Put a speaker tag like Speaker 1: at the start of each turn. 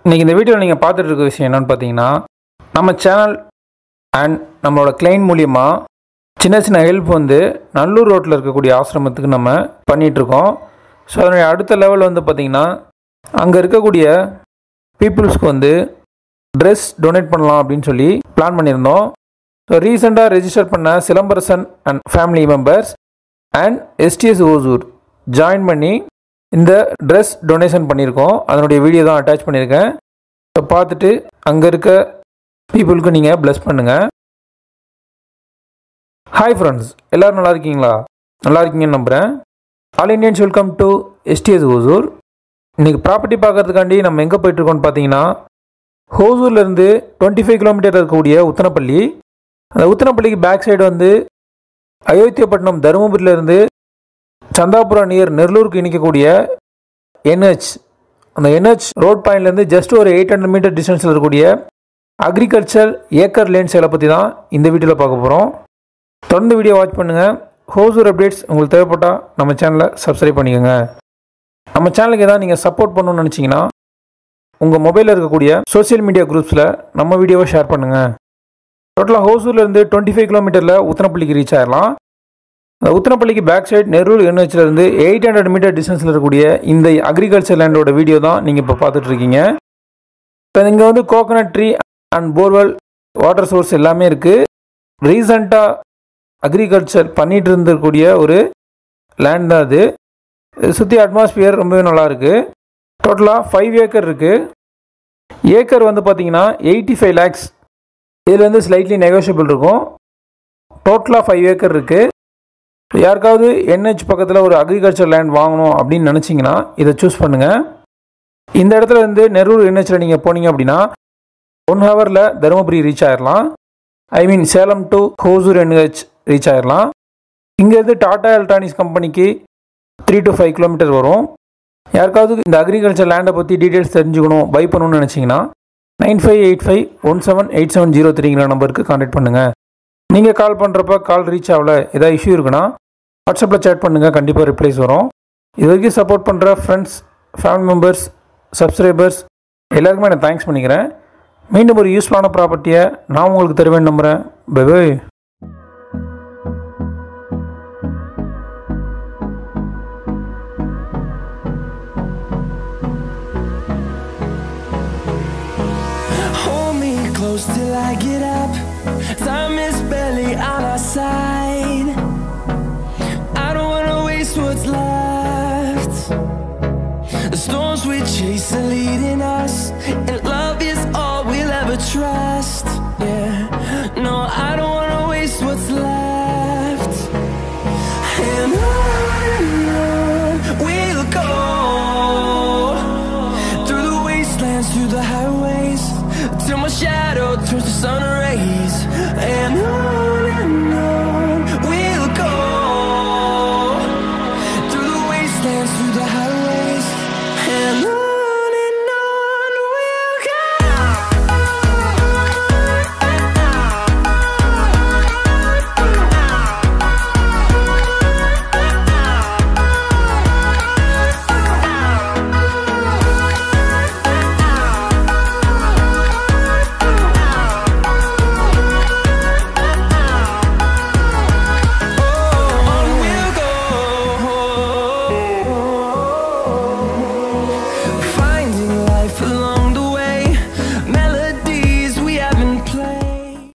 Speaker 1: இன்றைக்கி இந்த வீடியோவில் நீங்கள் பார்த்துட்டு இருக்க விஷயம் என்னென்னு பார்த்தீங்கன்னா நம்ம சேனல் அண்ட் நம்மளோட கிளைன் மூலியமாக சின்ன சின்ன ஹெல்ப் வந்து நல்லூர் ரோட்டில் இருக்கக்கூடிய ஆசிரமத்துக்கு நம்ம பண்ணிகிட்ருக்கோம் ஸோ அதனுடைய அடுத்த லெவல் வந்து பார்த்திங்கன்னா அங்கே இருக்கக்கூடிய பீப்புள்ஸ்க்கு வந்து ட்ரெஸ் டொனேட் பண்ணலாம் அப்படின்னு சொல்லி பிளான் பண்ணியிருந்தோம் ஸோ ரீசெண்டாக ரெஜிஸ்டர் பண்ண Silambarasan and family members and STS Hosur join பண்ணி இந்த ட்ரெஸ் டொனேஷன் பண்ணியிருக்கோம் அதனுடைய வீடியோ தான் அட்டாச் பண்ணியிருக்கேன் ஸோ பார்த்துட்டு அங்கே இருக்க பீப்புளுக்கு நீங்கள் ப்ளஸ் பண்ணுங்கள் ஹாய் ஃப்ரெண்ட்ஸ் எல்லோரும் நல்லா இருக்கீங்களா நல்லா இருக்கீங்கன்னு நம்புகிறேன் all Indians welcome to STS Hosur இன்றைக்கி ப்ராப்பர்ட்டி பார்க்கறதுக்காண்டி நம்ம எங்கே போயிட்டுருக்கோம்னு பார்த்தீங்கன்னா ஹோசூர்லேருந்து டுவெண்ட்டி ஃபைவ் கிலோமீட்டர் இருக்கக்கூடிய உத்தனப்பள்ளி அந்த உத்தனப்பள்ளிக்கு பேக் சைடு வந்து அயோத்தியப்பட்டினம் தருமபுரியிலேருந்து சந்தாபுரம் நியர் நெல்லூருக்கு இணைக்கக்கூடிய என்ஹெச் அந்த என்ஹெச் ரோட் பாயிண்ட்லேருந்து ஜஸ்ட் ஒரு எயிட் ஹண்ட்ரட் மீட்டர் டிஸ்டன்ஸில் இருக்கக்கூடிய அக்ரிகல்ச்சர் ஏக்கர் லேண்ட் சேலை பற்றி தான் இந்த வீடியோவில் பார்க்க போகிறோம் தொடர்ந்து வீடியோ வாட்ச் பண்ணுங்கள் ஹோசூர் அப்டேட்ஸ் உங்களுக்கு தேவைப்பட்டால் நம்ம சேனலை சப்ஸ்கிரைப் பண்ணிக்கோங்க நம்ம சேனலுக்கு ஏதாவது நீங்கள் சப்போர்ட் பண்ணணும்னு நினச்சிங்கன்னா உங்கள் மொபைலில் இருக்கக்கூடிய சோஷியல் மீடியா குரூப்ஸில் நம்ம வீடியோவை ஷேர் பண்ணுங்கள் டோட்டலாக ஹோசூர்லேருந்து டுவெண்ட்டி ஃபைவ் கிலோமீட்டரில் உத்தனப்பள்ளிக்கு ரீச் ஆகிடலாம் அந்த உத்தனப்பள்ளிக்கு பேக் சைடு நெரூர் என்ஹெச்ல இருந்து எயிட் ஹண்ட்ரட் மீட்டர் டிஸ்டன்ஸில் இருக்கக்கூடிய இந்த அக்ரிகல்ச்சர் லேண்டோட வீடியோ தான் நீங்கள் இப்போ பார்த்துட்டு இருக்கீங்க இப்போ இங்கே வந்து coconut tree and borewell water source எல்லாமே இருக்குது ரீசண்டாக அக்ரிகல்ச்சர் பண்ணிட்டு இருந்திருக்கக்கூடிய ஒரு லேண்ட் தான் அது சுற்றி அட்மாஸ்பியர் ரொம்பவே நல்லா இருக்குது டோட்டலாக ஃபைவ் ஏக்கர் இருக்குது ஏக்கர் வந்து பார்த்தீங்கன்னா எயிட்டி ஃபைவ் லேக்ஸ் இதில் வந்து ஸ்லைட்லி நெகோஷியபிள் இருக்கும் டோட்டலாக ஃபைவ் ஏக்கர் இருக்குது யாருக்காவது என்ஹெச் பக்கத்தில் ஒரு அக்ரிகல்ச்சர் லேண்ட் வாங்கணும் அப்படின்னு நினச்சிங்கன்னா இதை சூஸ் பண்ணுங்கள் இந்த இடத்துல இருந்து நெரூர் என்ஹெச்சில் நீங்கள் போனீங்க அப்படின்னா ஒன் ஹவரில் தருமபுரி ரீச் ஆயிடலாம் I mean Salem to Hosur NH reach ஆயிடலாம் இங்கேருந்து டாடா எலக்ட்ரானிக்ஸ் கம்பெனிக்கு த்ரீ டு ஃபைவ் கிலோமீட்டர் வரும் யாருக்காவது இந்த அக்ரிகல்ச்சர் லேண்டை பற்றி டீட்டெயில்ஸ் தெரிஞ்சுக்கணும் பை பண்ணணும்னு நினச்சிங்கன்னா nine five eight five one seven eight seven zero த்ரீங்கிற நம்பருக்கு கான்டாக்ட் பண்ணுங்கள் நீங்கள் கால் பண்ணுறப்ப கால் ரீச் ஆகல ஏதாவது இஷ்யூ இருக்குன்னா வாட்ஸ்அப்பில் சேட் பண்ணுங்கள் கண்டிப்பாக ரிப்ளைஸ் வரும் இது வரைக்கும் சப்போர்ட் பண்ணுற ஃப்ரெண்ட்ஸ் ஃபேமிலி மெம்பர்ஸ் சப்ஸ்கிரைபர்ஸ் எல்லாருக்குமே நான் தேங்க்ஸ் பண்ணிக்கிறேன் மீண்டும் ஒரு யூஸ்ஃபுல்லான ப்ராப்பர்ட்டியை நான் உங்களுக்கு தருவேன் நம்புகிறேன் bye bye
Speaker 2: Hold me close till I get up. Time is barely on our side. I don't wanna waste what's left. The storms we chase are leading us, and love is all we'll ever trust. Yeah, no, I don't wanna waste what's left. And on and on we'll go through the wastelands, through the highways, till my shadow turns to sun rays. And on and on we'll go through the wastelands, through the highways, and on and on we'll On we'll go, finding life alone.